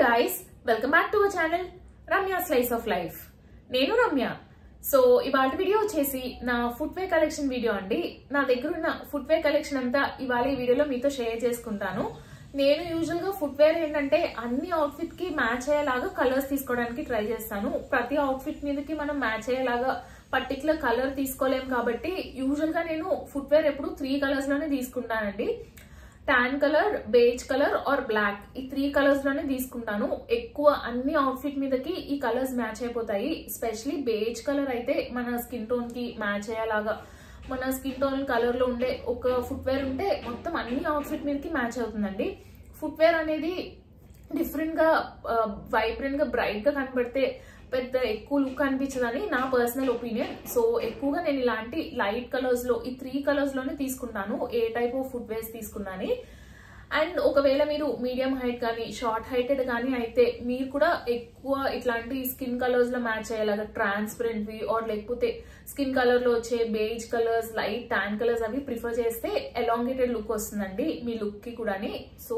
guys welcome back to our channel Ramya slice of life నేను Ramya so ఇవాళ video వచ్చేసి నా ఫుట్వేర్ కలెక్షన్ వీడియో అండి నా దగ్గర ఉన్న ఫుట్వేర్ కలెక్షన్ అంతా ఇవాళ ఈ వీడియోలో మీతో షేర్ చేసుకుంటాను నేను యూజువల్ గా ఫుట్వేర్ ఏంటంటే అన్ని అవుట్ఫిట్ కి మ్యాచ్ అయ్యేలాగా కలర్స్ తీసుకోవడానికి ట్రై చేస్తాను ప్రతి అవుట్ఫిట్ మీదకి మనం మ్యాచ్ అయ్యేలాగా పర్టికులర్ కలర్ తీసుకోలేం కాబట్టి యూజువల్ గా నేను ఫుట్వేర్ ఎప్పుడు త్రీ కలర్స్ లోనే తీసుకుంటానండి tan colour beige colour or black ఈ త్రీ కలర్స్ లోనే తీసుకుంటాను ఎక్కువ అన్ని అవుట్ఫిట్ మీదకి ఈ కలర్స్ మ్యాచ్ అయిపోతాయి స్పెషలీ బేజ్ కలర్ అయితే మన స్కిన్ టోన్ కి మ్యాచ్ అయ్యేలాగా మన స్కిన్ టోన్ కలర్ లో ఉండే ఒక ఫుట్వేర్ ఉంటే మొత్తం అన్ని అవుట్ఫిట్ మీదకి మ్యాచ్ అవుతుందండి ఫుట్వేర్ అనేది డిఫరెంట్ గా వైబ్రెంట్ గా బ్రైట్ గా కనబడితే పెద్ద ఎక్కువ లుక్ అనిపించదని నా పర్సనల్ ఒపీనియన్ సో ఎక్కువగా నేను ఇలాంటి లైట్ కలర్స్ లో ఈ త్రీ కలర్స్ లోనే తీసుకుంటాను ఏ టైప్ ఆఫ్ ఫుట్ వేర్స్ తీసుకున్నాని అండ్ ఒకవేళ మీరు మీడియం హైట్ కానీ షార్ట్ హైటెడ్ కానీ అయితే మీరు కూడా ఎక్కువ ఇట్లాంటి స్కిన్ కలర్స్ లో మ్యాచ్ అయ్యేలాగా ట్రాన్స్పరెంట్ వి ఆర్ లేకపోతే స్కిన్ కలర్ లో వచ్చే beige colours light tan colours అవి ప్రిఫర్ చేస్తే ఎలాంగేటెడ్ లుక్ వస్తుందండి మీ లుక్ కి కూడాని సో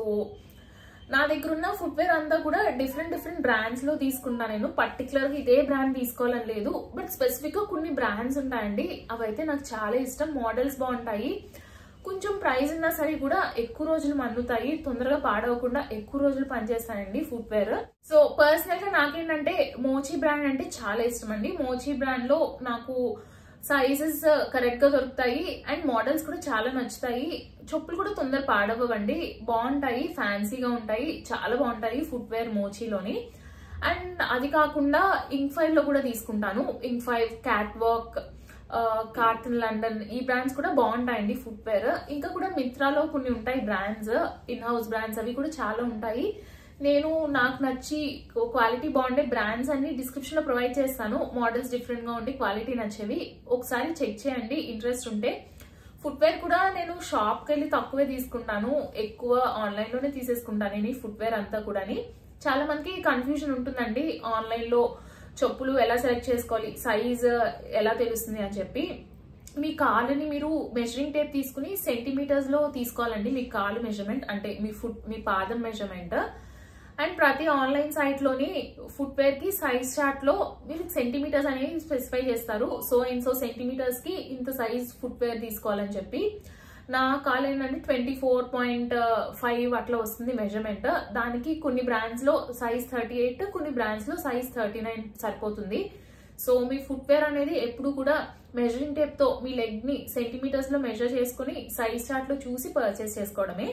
నా దగ్గర ఉన్న ఫుట్వేర్ అంతా కూడా డిఫరెంట్ డిఫరెంట్ బ్రాండ్స్ లో తీసుకుంటా నేను పర్టికులర్ గా ఇదే బ్రాండ్ తీసుకోవాలని లేదు బట్ స్పెసిఫిక్ గా కొన్ని బ్రాండ్స్ ఉంటాయండి అవైతే నాకు చాలా ఇష్టం మోడల్స్ బాగుంటాయి కొంచెం ప్రైస్ ఉన్నా సరే కూడా ఎక్కువ రోజులు మన్నుతాయి తొందరగా పాడవకుండా ఎక్కువ రోజులు పనిచేస్తానండి ఫుట్వేర్ సో పర్సనల్ గా నాకేంటంటే మోచీ బ్రాండ్ అంటే చాలా ఇష్టం అండి మోచీ బ్రాండ్ లో నాకు సైజెస్ కరెక్ట్ గా దొరుకుతాయి అండ్ మోడల్స్ కూడా చాలా నచ్చుతాయి చెప్పులు కూడా తొందర పాడవ్వండి బాగుంటాయి ఫ్యాన్సీగా ఉంటాయి చాలా బాగుంటాయి ఫుట్వేర్ మోచీలోని అండ్ అది కాకుండా ఇంక్ ఫైవ్ లో కూడా తీసుకుంటాను Inc five Catwalk Carlton London ఈ బ్రాండ్స్ కూడా బాగుంటాయండి ఫుట్వేర్ ఇంకా కూడా మిత్రాలో కొన్ని ఉంటాయి బ్రాండ్స్ ఇన్ హౌస్ బ్రాండ్స్ అవి కూడా చాలా ఉంటాయి నేను నాకు నచ్చి క్వాలిటీ బాగుండే బ్రాండ్స్ అన్ని డిస్క్రిప్షన్ లో ప్రొవైడ్ చేస్తాను మోడల్స్ డిఫరెంట్ గా ఉండి క్వాలిటీ నచ్చేవి ఒకసారి చెక్ చేయండి ఇంట్రెస్ట్ ఉంటే ఫుట్వేర్ కూడా నేను షాప్ కి వెళ్ళి తక్కువే తీసుకుంటాను ఎక్కువ ఆన్లైన్ లోనే తీసేసుకుంటాను నేను ఈ ఫుట్వేర్ అంతా కూడా చాలా మందికి కన్ఫ్యూజన్ ఉంటుందండి ఆన్లైన్ లో చెప్పులు ఎలా సెలెక్ట్ చేసుకోవాలి సైజ్ ఎలా తెలుస్తుంది అని చెప్పి మీ కాలుని మీరు మెజరింగ్ టేప్ తీసుకుని సెంటీమీటర్స్ లో తీసుకోవాలండి మీ కాలు మెజర్మెంట్ అంటే మీ ఫుట్ మీ పాదం మెజర్మెంట్ అండ్ ప్రతి ఆన్లైన్ సైట్ లోని ఫుట్వేర్ కి సైజ్ చార్ట్ లో మీరు సెంటీమీటర్స్ అనేవి స్పెసిఫై చేస్తారు సో ఇన్ సో సెంటీమీటర్స్ కి ఇంత సైజ్ ఫుట్వేర్ తీసుకోవాలని చెప్పి నా కాల్ ఏంటంటే ట్వంటీ ఫోర్ పాయింట్ ఫైవ్ అట్లా వస్తుంది మెజర్మెంట్ దానికి కొన్ని బ్రాండ్స్ లో సైజ్ థర్టీ ఎయిట్ కొన్ని బ్రాండ్స్ లో సైజ్ థర్టీ నైన్ సరిపోతుంది సో మీ ఫుట్వేర్ అనేది ఎప్పుడు కూడా మెజరింగ్ టేప్ తో మీ లెగ్ ని సెంటీమీటర్స్ లో మెజర్ చేసుకుని సైజ్ చార్ట్ లో చూసి పర్చేస్ చేసుకోవడమే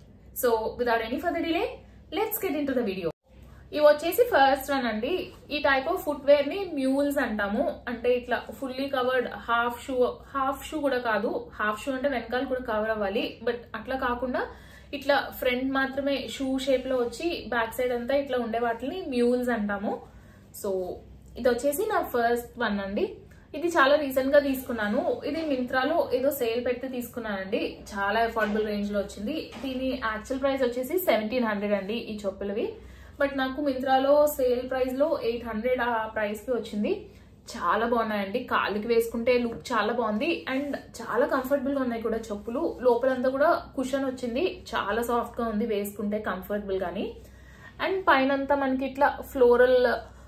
so without any further delay let's get into the video ఇవి వచ్చేసి ఫస్ట్ వన్ అండి ఈ టైప్ ఆఫ్ ఫుట్వేర్ ని మ్యూల్స్ అంటాము అంటే ఇట్లా fully covered half shoe half shoe కూడా కాదు హాఫ్ షూ అంటే వెనకాల కూడా కవర్ అవ్వాలి బట్ అట్లా కాకుండా ఇట్లా ఫ్రంట్ మాత్రమే షూ షేప్ లో వచ్చి బ్యాక్ సైడ్ అంతా ఇట్లా ఉండే వాటిని మ్యూల్స్ అంటాము సో ఇది వచ్చేసి నా ఫస్ట్ వన్ అండి ఇది చాలా రీసెంట్ గా తీసుకున్నాను ఇది మింత్రాలో ఏదో సేల్ పెడితే తీసుకున్నానండి చాలా అఫోర్డబుల్ రేంజ్ లో వచ్చింది దీని యాక్చువల్ ప్రైస్ వచ్చేసి సెవెంటీన్ హండ్రెడ్ అండి ఈ చెప్పులవి బట్ నాకు మింత్రాలో సేల్ ప్రైస్ లో ఎయిట్ హండ్రెడ్ ఆ ప్రైస్ కి వచ్చింది చాలా బాగున్నాయండి కాళ్ళకి వేసుకుంటే లుక్ చాలా బాగుంది అండ్ చాలా కంఫర్టబుల్ గా ఉన్నాయి కూడా చెప్పులు లోపలంతా కూడా కుషన్ వచ్చింది చాలా సాఫ్ట్ గా ఉంది వేసుకుంటే కంఫర్టబుల్ గాని అండ్ పైనంతా మనకి ఇట్లా floral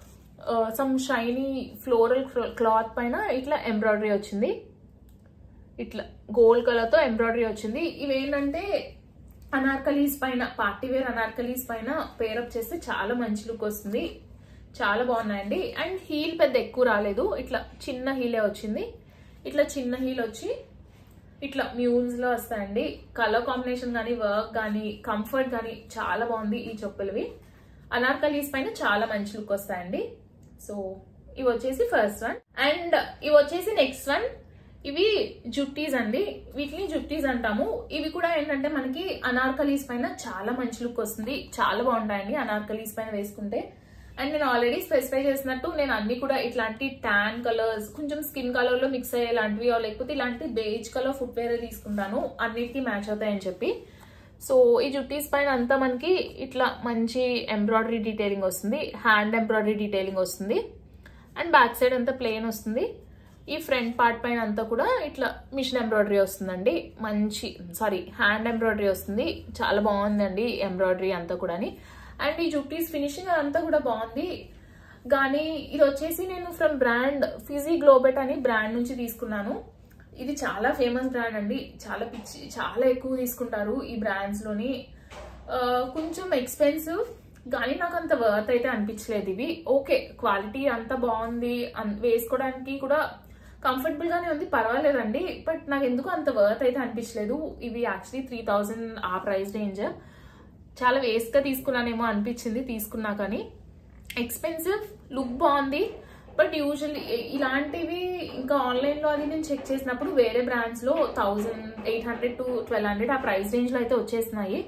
some shiny floral cloth పైన ఇట్లా ఎంబ్రాయిడరీ వచ్చింది ఇట్లా గోల్డ్ కలర్ తో ఎంబ్రాయిడరీ వచ్చింది ఇవేంటంటే అనార్కలీస్ పైన పార్టీ వేర్ అనార్కలీస్ పైన పేరప్ చేస్తే చాలా మంచి లుక్ వస్తుంది చాలా బాగున్నాయండి అండ్ హీల్ పెద్ద ఎక్కువ రాలేదు ఇట్లా చిన్న హీలే వచ్చింది ఇట్లా చిన్న హీల్ వచ్చి ఇట్లా మ్యూల్స్ లో వస్తాయండి కలర్ కాంబినేషన్ కానీ వర్క్ కానీ కంఫర్ట్ కానీ చాలా బాగుంది ఈ చెప్పులవి అనార్కలీస్ పైన చాలా మంచి లుక్ వస్తాయండి సో ఇవి వచ్చేసి ఫస్ట్ వన్ అండ్ ఇవి వచ్చేసి నెక్స్ట్ వన్ ఇవి జుట్టీస్ అండి వీటిని జుట్టీస్ అంటాము ఇవి కూడా ఏంటంటే మనకి అనార్కలీస్ పైన చాలా మంచి లుక్ వస్తుంది చాలా బాగుంటాయండి అనార్కలీస్ పైన వేసుకుంటే అండ్ నేను ఆల్రెడీ స్పెసిఫై చేసినట్టు నేను అన్ని కూడా ఇట్లాంటి ట్యాన్ కలర్స్ కొంచెం స్కిన్ కలర్ లో మిక్స్ అయ్యే లాంటివి లేకపోతే ఇలాంటి బేజ్ కలర్ ఫుట్వేర్ తీసుకుంటాను అన్నిటికీ మ్యాచ్ అవుతాయని చెప్పి సో ఈ జుట్టీస్ పైన అంతా మనకి ఇట్లా మంచి ఎంబ్రాయిడరీ డీటెయిలింగ్ వస్తుంది హ్యాండ్ ఎంబ్రాయిడరీ డీటెయిలింగ్ వస్తుంది అండ్ బ్యాక్ సైడ్ అంతా ప్లెయిన్ వస్తుంది ఈ ఫ్రంట్ పార్ట్ పైన అంతా కూడా ఇట్లా మిషన్ ఎంబ్రాయిడరీ వస్తుందండి మంచి సారీ హ్యాండ్ ఎంబ్రాయిడరీ వస్తుంది చాలా బాగుందండి ఎంబ్రాయిడరీ అంతా కూడా అండ్ ఈ జుట్టీస్ ఫినిషింగ్ అదంతా కూడా బాగుంది కానీ ఇది వచ్చేసి నేను ఫ్రమ్ బ్రాండ్ ఫిజీ గ్లోబెట్ అని బ్రాండ్ నుంచి తీసుకున్నాను ఇది చాలా ఫేమస్ బ్రాండ్ అండి చాలా పిచ్చి చాలా ఎక్కువ తీసుకుంటారు ఈ బ్రాండ్స్ లోని ఆ, కొంచెం ఎక్స్పెన్సివ్ కానీ నాకు అంత వర్త్ అయితే అనిపించలేదు ఇవి ఓకే క్వాలిటీ అంత బాగుంది అన్- వేసుకోవడానికి కూడా కంఫర్టబుల్ గానే ఉంది పర్వాలేదండి బట్ నాకు ఎందుకు అంత వర్త్ అయితే అనిపించలేదు ఇవి యాక్చువల్లీ త్రీ థౌజండ్ ఆ ప్రైస్ రేంజ్ చాలా వేస్ట్ గా తీసుకున్నానేమో అనిపించింది తీసుకున్నా కానీ ఎక్స్పెన్సివ్ లుక్ బాగుంది బట్ యూజువల్లీ ఇలాంటివి ఇంకా ఆన్లైన్ లో అది నేను చెక్ చేసినప్పుడు వేరే బ్రాండ్స్ లో thousand eight hundred to twelve hundred ఆ ప్రైస్ రేంజ్ లో అయితే వచ్చేస్తున్నాయి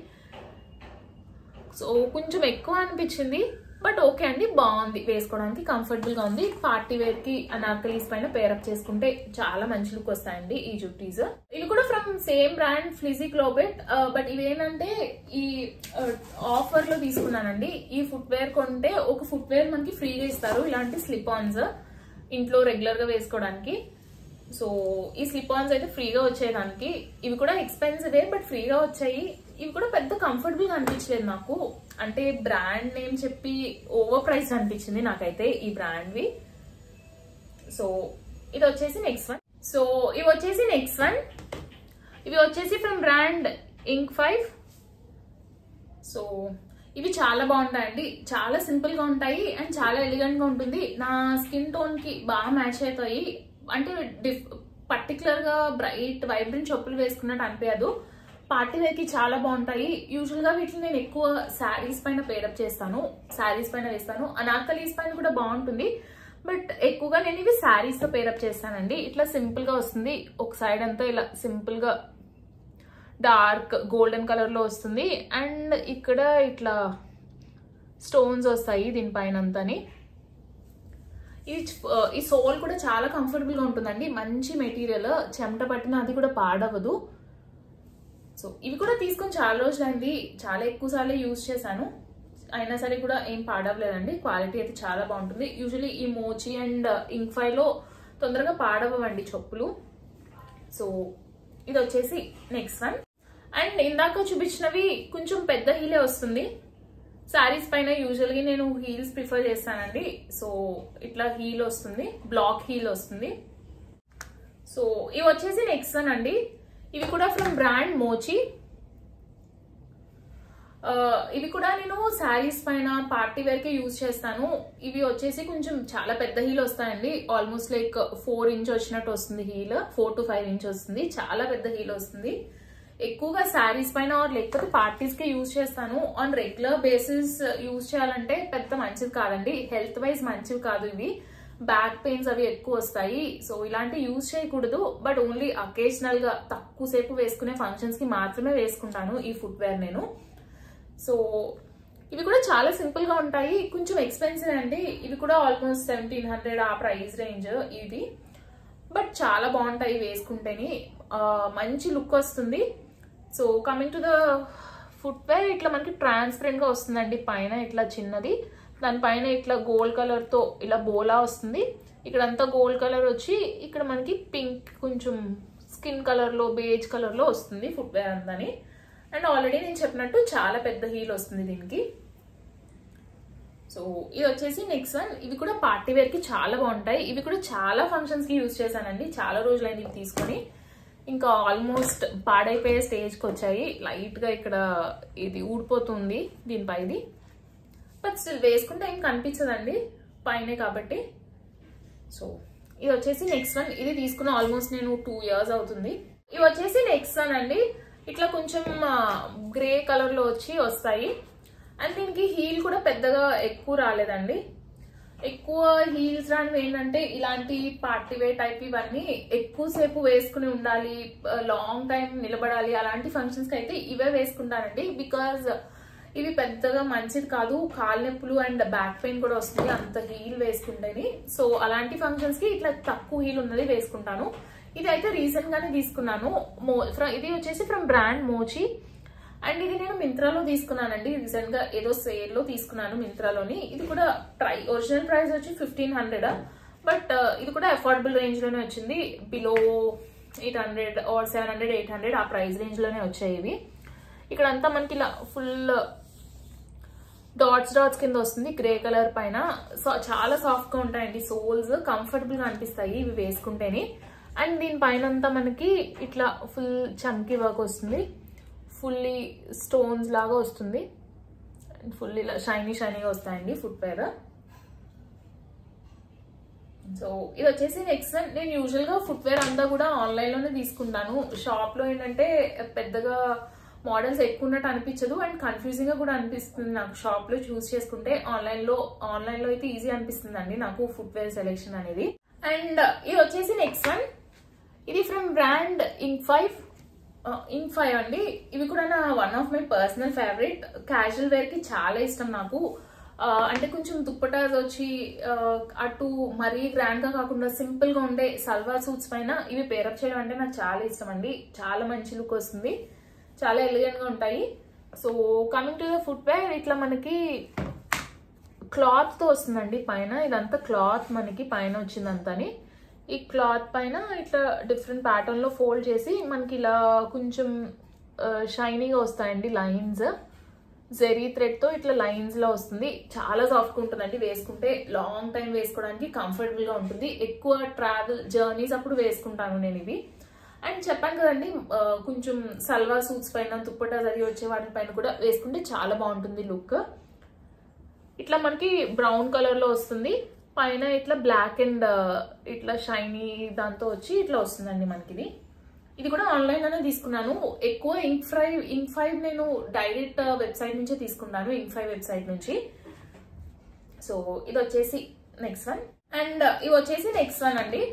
సో కొంచెం ఎక్కువ అనిపించింది బట్ ఓకే అండి బాగుంది వేసుకోవడానికి కంఫర్టబుల్ గా ఉంది పార్టీ వేర్ కి అనార్కలీస్ పైన పేరప్ చేసుకుంటే చాలా మంచి లుక్ వస్తాయండి ఈ జుట్టీస్ ఇవి కూడా ఫ్రమ్ సేమ్ బ్రాండ్ ఫ్లిజీ క్లోబెట్ బట్ ఇవేంటంటే ఈ ఆఫర్ లో తీసుకున్నానండి ఈ ఫుట్ వేర్ కొంటే ఒక ఫుట్ వేర్ మనకి ఫ్రీగా ఇస్తారు ఇలాంటి స్లిప్ ఆన్స్ ఇంట్లో రెగ్యులర్ గా వేసుకోవడానికి సో ఈ స్లిప్ ఆన్స్ అయితే ఫ్రీగా వచ్చేదానికి ఇవి కూడా ఎక్స్పెన్సివే బట్ ఫ్రీగా వచ్చాయి ఇవి కూడా పెద్ద కంఫర్టబుల్ గా అనిపించలేదు నాకు అంటే బ్రాండ్ నేమ్ చెప్పి ఓవర్ ప్రైస్ అనిపించింది నాకైతే ఈ బ్రాండ్ వి సో ఇది వచ్చేసి నెక్స్ట్ వన్ సో ఇవి వచ్చేసి నెక్స్ట్ వన్ ఇవి వచ్చేసి from brand Inc five so ఇవి చాలా బాగుంటాయండి చాలా సింపుల్ గా ఉంటాయి అండ్ చాలా ఎలిగెంట్ గా ఉంటుంది నా స్కిన్ టోన్ కి బాగా మ్యాచ్ అవుతాయి అంటే డిఫ్ పర్టికులర్ గా బ్రైట్ వైబ్రెంట్ చెప్పులు వేసుకున్నట్టు అనిపించదు పార్టీ వేర్ కి చాలా బాగుంటాయి యూజువల్ గా వీటిని నేను ఎక్కువ శారీస్ పైన పేరప్ చేస్తాను శారీస్ పైన వేస్తాను అనార్కలీస్ పైన కూడా బాగుంటుంది బట్ ఎక్కువగా నేను ఇవి శారీస్ తో పేరప్ చేస్తానండి ఇట్లా సింపుల్ గా వస్తుంది ఒక సైడ్ అంతా ఇలా సింపుల్ గా డార్క్ గోల్డెన్ కలర్ లో వస్తుంది అండ్ ఇక్కడ ఇట్లా స్టోన్స్ వస్తాయి దీనిపైన అంతని ఈ చ- ఈ సోల్ కూడా చాలా కంఫర్టబుల్ గా ఉంటుందండి మంచి మెటీరియల్ చెమట పట్టిన అది కూడా పాడవదు సో ఇవి కూడా తీసుకొని చాలా రోజులైంది చాలా ఎక్కువ సార్లు యూజ్ చేశాను అయినా సరే కూడా ఏం పాడవలేదండి క్వాలిటీ అయితే చాలా బాగుంటుంది యూజువలీ ఈ మోచి అండ్ ఇంక్ లో తొందరగా పాడవండి చెప్పులు సో ఇది వచ్చేసి నెక్స్ట్ వన్ అండ్ ఇందాక చూపించినవి కొంచెం పెద్ద హీలే వస్తుంది శారీస్ పైన యూజువల్గా నేను హీల్స్ ప్రిఫర్ చేస్తానండి సో ఇట్లా హీల్ వస్తుంది బ్లాక్ హీల్ వస్తుంది సో ఇవి వచ్చేసి నెక్స్ట్ వన్ అండి ఇవి కూడా ఫ్రమ్ బ్రాండ్ మోచి ఆ, ఇవి కూడా నేను శారీస్ పైన పార్టీ వేర్ కి యూజ్ చేస్తాను ఇవి వచ్చేసి కొంచెం చాలా పెద్ద హీల్ వస్తాయండి ఆల్మోస్ట్ లైక్ ఫోర్ ఇంచ్ వచ్చినట్టు వస్తుంది heel four to five inch వస్తుంది చాలా పెద్ద హీల్ వస్తుంది ఎక్కువగా శారీస్ పైన or లేకపోతే పార్టీస్ కి యూజ్ చేస్తాను ఆన్ రెగ్యులర్ బేసిస్ యూజ్ చేయాలంటే పెద్ద మంచిది కాదండి హెల్త్ వైజ్ మంచివి కాదు ఇవి బ్యాక్ పెయిన్స్ అవి ఎక్కువ వస్తాయి సో ఇలాంటి యూజ్ చేయకూడదు బట్ ఓన్లీ అకేషనల్ గా తక్కువ సేపు వేసుకునే ఫంక్షన్స్ కి మాత్రమే వేసుకుంటాను ఈ ఫుట్ వేర్ నేను సో ఇవి కూడా చాలా సింపుల్ గా ఉంటాయి కొంచెం ఎక్స్పెన్సివ్ అండి ఇవి కూడా ఆల్మోస్ట్ సెవెంటీన్ హండ్రెడ్ ఆ ప్రైస్ రేంజ్ ఇది బట్ చాలా బాగుంటాయి వేసుకుంటేని ఆ, మంచి లుక్ వస్తుంది so coming to the footwear ఇట్లా మనకి ట్రాన్స్పరెంట్ గా వస్తుందండి పైన ఇట్లా చిన్నది దానిపైన ఇట్లా గోల్డ్ కలర్ తో ఇలా బోలా వస్తుంది ఇక్కడ అంతా గోల్డ్ కలర్ వచ్చి ఇక్కడ మనకి పింక్ కొంచెం స్కిన్ కలర్ లో బేజ్ కలర్ లో వస్తుంది ఫుట్ వేర్ అందని అండ్ ఆల్రెడీ నేను చెప్పినట్టు చాలా పెద్ద హీల్ వస్తుంది దీనికి సో ఇది వచ్చేసి నెక్స్ట్ వన్ ఇవి కూడా పార్టీ వేర్ కి చాలా బాగుంటాయి ఇవి కూడా చాలా ఫంక్షన్స్ కి యూజ్ చేశానండి చాలా రోజులైంది ఇవి తీసుకొని ఇంకా ఆల్మోస్ట్ పాడైపోయే స్టేజ్ కి వచ్చాయి లైట్ గా ఇక్కడ ఇది ఊడిపోతుంది దీనిపై ఇది బట్ స్టిల్ వేసుకుంటే ఏం కనిపించదండి పైనే కాబట్టి సో ఇది వచ్చేసి నెక్స్ట్ వన్ ఇది తీసుకున్న ఆల్మోస్ట్ నేను టూ ఇయర్స్ అవుతుంది ఇవి వచ్చేసి నెక్స్ట్ వన్ అండి ఇట్లా కొంచెం గ్రే కలర్ లో వచ్చి వస్తాయి అండ్ దీనికి హీల్ కూడా పెద్దగా ఎక్కువ రాలేదండి ఎక్కువ హీల్స్ రానివి ఏంటంటే ఇలాంటి పార్టీ వేర్ టైప్ ఇవన్నీ ఎక్కువసేపు వేసుకుని ఉండాలి లాంగ్ టైం నిలబడాలి అలాంటి ఫంక్షన్స్ కి అయితే ఇవే వేసుకుంటానండి బికాజ్ ఇవి పెద్దగా మంచిది కాదు కాలు నొప్పులు అండ్ బ్యాక్ పెయిన్ కూడా వస్తుంది అంత హీల్ వేసుకుంటేని సో అలాంటి ఫంక్షన్స్ కి ఇట్లా తక్కువ హీల్ ఉన్నది వేసుకుంటాను ఇది అయితే రీసెంట్ గానే తీసుకున్నాను మో ఫ్ర- ఇది వచ్చేసి ఫ్రమ్ బ్రాండ్ మోచి అండ్ ఇది నేను మింత్రాలో తీసుకున్నానండి రీసెంట్ గా ఏదో సేల్ లో తీసుకున్నాను మింత్రాలోని ఇది కూడా ప్రై ఒరిజినల్ ప్రైస్ వచ్చి ఫిఫ్టీన్ హండ్రెడ్ బట్ ఇది కూడా అఫోర్డబుల్ రేంజ్ లోనే వచ్చింది below eight hundred or seven hundred eight hundred ఆ ప్రైస్ రేంజ్ లోనే వచ్చాయి ఇవి ఇక్కడ అంతా మనకి ఇలా ఫుల్ డాట్స్ డాట్స్ కింద వస్తుంది గ్రే కలర్ పైన సో చాలా సాఫ్ట్ గా ఉంటాయండి సోల్స్ కంఫర్టబుల్ గా అనిపిస్తాయి ఇవి వేసుకుంటేనే అండ్ దీని పైన అంతా మనకి ఇట్లా ఫుల్ చంకీ వర్క్ వస్తుంది ఫుల్లీ స్టోన్స్ లాగా వస్తుంది ఫుల్ ఇలా షైనీ షైనీగా వస్తాయండి ఫుట్ వేర్ సో ఇది వచ్చేసి నెక్స్ట్ వన్ నేను యూజువల్ గా ఫుట్ వేర్ అంతా కూడా ఆన్లైన్ లోనే తీసుకుంటాను షాప్ లో ఏంటంటే పెద్దగా మోడల్స్ ఎక్కువ ఉన్నట్టు అనిపించదు అండ్ కన్ఫ్యూజింగ్ గా కూడా అనిపిస్తుంది నాకు షాప్ లో చూస్ చేసుకుంటే ఆన్లైన్ లో ఆన్లైన్ లో అయితే ఈజీ అనిపిస్తుంది అండి నాకు ఫుట్ వేర్ సెలెక్షన్ అనేది అండ్ ఇది వచ్చేసి నెక్స్ట్ వన్ ఇది from brand Inc five Inc five అండి ఇవి కూడా నా one of my personal favourite casual wear కి చాలా ఇష్టం నాకు ఆ, అంటే కొంచెం దుప్పటాస్ వచ్చి ఆ, అటు మరీ గ్రాండ్ గా కాకుండా సింపుల్ గా ఉండే సల్వార్ సూట్స్ పైన ఇవి పేరప్ చేయడం అంటే నాకు చాలా ఇష్టం అండి చాలా మంచి లుక్ వస్తుంది చాలా ఎలిగెంట్ గా ఉంటాయి so coming to the footwear ఇట్లా మనకి క్లాత్ తో వస్తుందండి పైన ఇదంతా క్లాత్ మనకి పైన వచ్చిందంతని ఈ క్లాత్ పైన ఇట్లా డిఫరెంట్ ప్యాటర్న్ లో ఫోల్డ్ చేసి మనకి ఇలా కొంచెం షైనీగా వస్తాయండి లైన్స్ జెరీ థ్రెడ్ తో ఇట్లా లైన్స్ లో వస్తుంది చాలా సాఫ్ట్ గా ఉంటుందండి వేసుకుంటే లాంగ్ టైం వేసుకోవడానికి కంఫర్టబుల్ గా ఉంటుంది ఎక్కువ ట్రావెల్ జర్నీస్ అప్పుడు వేసుకుంటాను నేను ఇవి అండ్ చెప్పాను కదండి ఆ, కొంచెం సల్వార్ సూట్స్ పైన దుప్పటా అది వచ్చే వాటి పైన కూడా వేసుకుంటే చాలా బాగుంటుంది లుక్ ఇట్లా మనకి బ్రౌన్ కలర్ లో వస్తుంది పైన ఇట్లా బ్లాక్ అండ్ ఇట్లా షైనీ దాంతో వచ్చి ఇట్లా వస్తుందండి మనకి ఇది ఇది కూడా ఆన్లైన్ లోనే తీసుకున్నాను ఎక్కువ ఇంక్ ఫైవ్ ఇంక్ ఫైవ్ నేను డైరెక్ట్ వెబ్సైట్ నుంచే తీసుకున్నాను ఇంక్ ఫైవ్ వెబ్సైట్ నుంచి సో ఇది వచ్చేసి నెక్స్ట్ వన్ అండ్ ఇవి వచ్చేసి నెక్స్ట్ వన్ అండి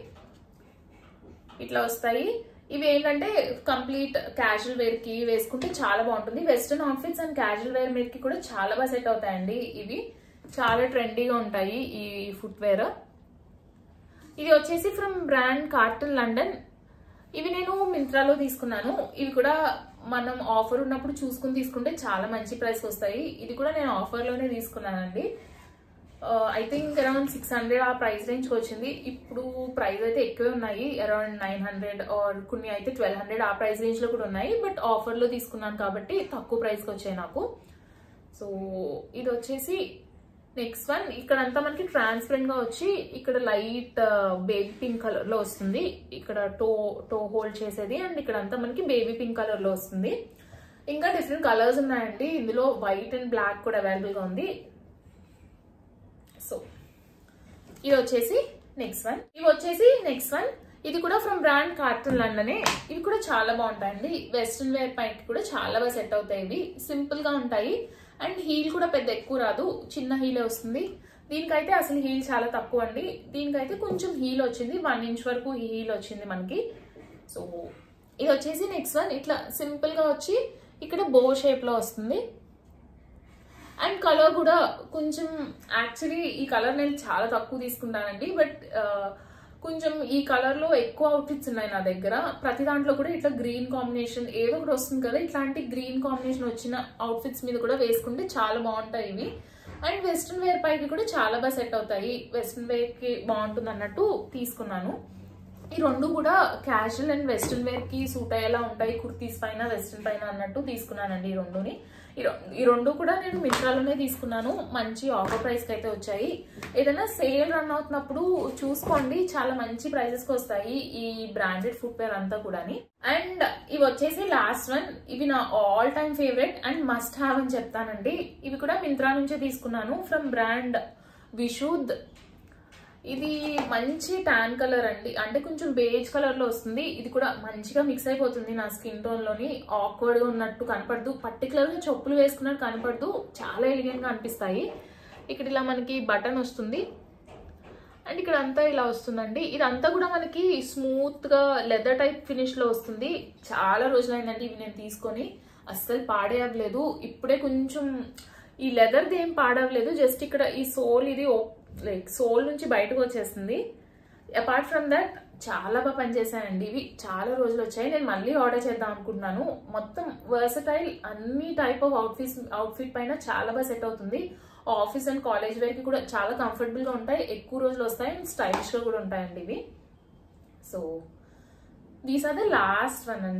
ఇట్లా వస్తాయి ఇవి ఏంటంటే కంప్లీట్ క్యాజువల్ వేర్ కి వేసుకుంటే చాలా బాగుంటుంది western outfits and casual wear మీద కి కూడా చాలా బాగా సెట్ అవుతాయండి ఇవి చాలా ట్రెండీగా ఉంటాయి ఈ ఫుట్ వేర్ ఇది వచ్చేసి ఫ్రమ్ బ్రాండ్ కార్టన్ లండన్ ఇవి నేను మింత్రాలో తీసుకున్నాను ఇవి కూడా మనం ఆఫర్ ఉన్నప్పుడు చూసుకుని తీసుకుంటే చాలా మంచి ప్రైస్ వస్తాయి ఇది కూడా నేను ఆఫర్ లోనే తీసుకున్నానండి I think around six hundred ఆ ప్రైస్ రేంజ్ వచ్చింది ఇప్పుడు ప్రైస్ అయితే ఎక్కువే ఉన్నాయి అరౌండ్ నైన్ హండ్రెడ్ ఆర్ కొన్ని అయితే ట్వెల్వ్ హండ్రెడ్ ఆ ప్రైస్ రేంజ్ లో కూడా ఉన్నాయి బట్ ఆఫర్ లో తీసుకున్నాను కాబట్టి తక్కువ ప్రైస్ కి వచ్చాయి నాకు సో ఇది వచ్చేసి నెక్స్ట్ వన్ ఇక్కడ అంతా మనకి ట్రాన్స్పరెంట్ గా వచ్చి ఇక్కడ లైట్ బేబీ పింక్ కలర్ లో వస్తుంది ఇక్కడ టో టో హోల్డ్ చేసేది అండ్ ఇక్కడ అంతా మనకి బేబీ పింక్ కలర్ లో వస్తుంది ఇంకా డిఫరెంట్ కలర్స్ ఉన్నాయండి ఇందులో వైట్ అండ్ బ్లాక్ కూడా అవైలబుల్ గా ఉంది సో ఇది వచ్చేసి నెక్స్ట్ వన్ ఇవి వచ్చేసి నెక్స్ట్ వన్ ఇది కూడా ఫ్రమ్ బ్రాండ్ కార్టూన్ లండనే ఇవి కూడా చాలా బాగుంటాయండి వెస్ట్రన్ వేర్ పైకి కూడా చాలా బాగా సెట్ అవుతాయి ఇవి సింపుల్ గా ఉంటాయి అండ్ హీల్ కూడా పెద్ద ఎక్కువ రాదు చిన్న హీలే వస్తుంది దీనికైతే అసలు హీల్ చాలా తక్కువ అండి దీనికైతే కొంచెం హీల్ వచ్చింది వన్ ఇంచ్ వరకు హీల్ వచ్చింది మనకి సో ఇది వచ్చేసి నెక్స్ట్ వన్ ఇట్లా సింపుల్ గా వచ్చి ఇక్కడ బో షేప్ లో వస్తుంది అండ్ కలర్ కూడా కొంచెం యాక్చువల్లీ ఈ కలర్ నేను చాలా తక్కువ తీసుకుంటానండి బట్ కొంచెం ఈ కలర్ లో ఎక్కువ అవుట్ఫిట్స్ ఉన్నాయి నా దగ్గర ప్రతి దాంట్లో కూడా ఇట్లా గ్రీన్ కాంబినేషన్ ఏదో ఒకటి వస్తుంది కదా ఇట్లాంటి గ్రీన్ కాంబినేషన్ వచ్చిన అవుట్ఫిట్స్ మీద కూడా వేసుకుంటే చాలా బాగుంటాయి ఇవి అండ్ వెస్ట్రన్ వేర్ పైకి కూడా చాలా బాగా సెట్ అవుతాయి వెస్ట్రన్ వేర్ కి బాగుంటుంది అన్నట్టు తీసుకున్నాను ఈ రెండు కూడా క్యాజువల్ అండ్ వెస్ట్రన్ వేర్ కి సూట్ అయ్యేలా ఉంటాయి కుర్తీస్ పైన వెస్ట్రన్ పైన అన్నట్టు తీసుకున్నానండి ఈ రెండుని ఈ రెం- ఈ రెండు కూడా నేను మింత్రాలోనే తీసుకున్నాను మంచి ఆఫర్ ప్రైస్ కి అయితే వచ్చాయి ఏదైనా సేల్ రన్ అవుతున్నప్పుడు చూసుకోండి చాలా మంచి ప్రైసెస్ కి వస్తాయి ఈ బ్రాండెడ్ ఫుట్ వేర్ అంతా కూడా అండ్ ఇవి వచ్చేసి లాస్ట్ వన్ ఇవి నా all time favourite and must have అని చెప్తానండి ఇవి కూడా మింత్రా నుంచే తీసుకున్నాను ఫ్రమ్ బ్రాండ్ విషుద్ ఇది మంచి టాన్ కలర్ అండి అంటే కొంచెం బేజ్ కలర్ లో వస్తుంది ఇది కూడా మంచిగా మిక్స్ అయిపోతుంది నా స్కిన్ టోన్ లోని ఆక్వర్డ్ గా ఉన్నట్టు కనపడదు పర్టికులర్ గా చెప్పులు వేసుకున్నట్టు కనపడదు చాలా ఎలిగెంట్ గా అనిపిస్తాయి ఇక్కడ ఇలా మనకి బటన్ వస్తుంది అండ్ ఇక్కడ అంతా ఇలా వస్తుందండి ఇదంతా కూడా మనకి స్మూత్ గా లెదర్ టైప్ ఫినిష్ లో వస్తుంది చాలా రోజులైందండి ఇవి నేను తీసుకొని అస్సలు పాడేయలేదు ఇప్పుడే కొంచెం ఈ లెదర్ది ఏం పాడవలేదు జస్ట్ ఇక్కడ ఈ సోల్ ఇది లైక్ సోల్ నుంచి బయటకు వచ్చేస్తుంది అపార్ట్ ఫ్రమ్ దట్ చాలా బాగా పనిచేసాయండి ఇవి చాలా రోజులు వచ్చాయి నేను మళ్ళీ ఆర్డర్ చేద్దాం అనుకుంటున్నాను మొత్తం వర్సటైల్ అన్ని టైప్ ఆఫ్ అవుట్ఫిట్స్ అవుట్ఫిట్ పైన చాలా బాగా సెట్ అవుతుంది ఆఫీస్ అండ్ కాలేజ్ వేర్ కి కూడా చాలా కంఫర్టబుల్ గా ఉంటాయి ఎక్కువ రోజులు వస్తాయి అండ్ స్టైలిష్ గా కూడా ఉంటాయండి ఇవి so these are the last one అండి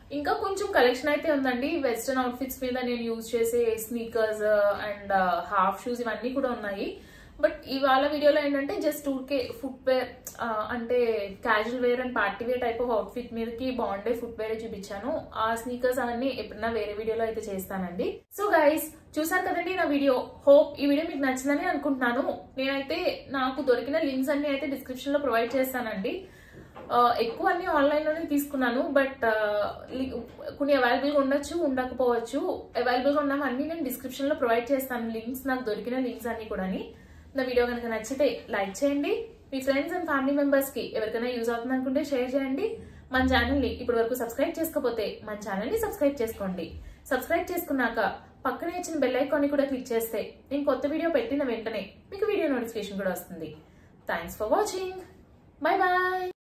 ఇంకా కొంచెం కలెక్షన్ అయితే ఉందండి వెస్ట్రన్ అవుట్ఫిట్స్ మీద నేను యూజ్ చేసే స్నీకర్స్ అండ్ హాఫ్ షూస్ ఇవన్నీ కూడా ఉన్నాయి బట్ ఇవాళ వీడియోలో ఏంటంటే జస్ట్ ఊరికే ఫుట్ వేర్ అంటే casual wear and party wear type of outfit మీదకి బాగుండే ఫుట్ వేర్ చూపించాను ఆ స్నీకర్స్ అవన్నీ ఎప్పుడన్నా వేరే వీడియోలో అయితే చేస్తానండి సో గైస్ చూసారు కదండి నా వీడియో హోప్ ఈ వీడియో మీకు నచ్చిందని అనుకుంటున్నాను నేనైతే నాకు దొరికిన లింక్స్ అన్ని అయితే డిస్క్రిప్షన్ లో ప్రొవైడ్ చేస్తానండి ఆ, ఎక్కువ అన్ని ఆన్లైన్ లోనే తీసుకున్నాను బట్ కొన్ని అవైలబుల్ గా ఉండొచ్చు ఉండకపోవచ్చు అవైలబుల్ గా ఉన్నవి అన్ని నేను డిస్క్రిప్షన్ లో ప్రొవైడ్ చేస్తాను లింక్స్ నాకు దొరికిన లింక్స్ అన్ని కూడా నా వీడియో కనుక నచ్చితే లైక్ చేయండి మీ ఫ్రెండ్స్ అండ్ ఫ్యామిలీ మెంబర్స్ కి ఎవరికైనా యూజ్ అవుతుంది అనుకుంటే షేర్ చేయండి మన ఛానల్ ని ఇప్పటి వరకు సబ్స్క్రైబ్ చేసుకోకపోతే మన ఛానల్ ని సబ్స్క్రైబ్ చేసుకోండి సబ్స్క్రైబ్ చేసుకున్నాక పక్కనే ఇచ్చిన బెల్ ఐకాన్ ని కూడా క్లిక్ చేస్తే నేను కొత్త వీడియో పెట్టిన వెంటనే మీకు వీడియో నోటిఫికేషన్ కూడా వస్తుంది thanks for watching bye bye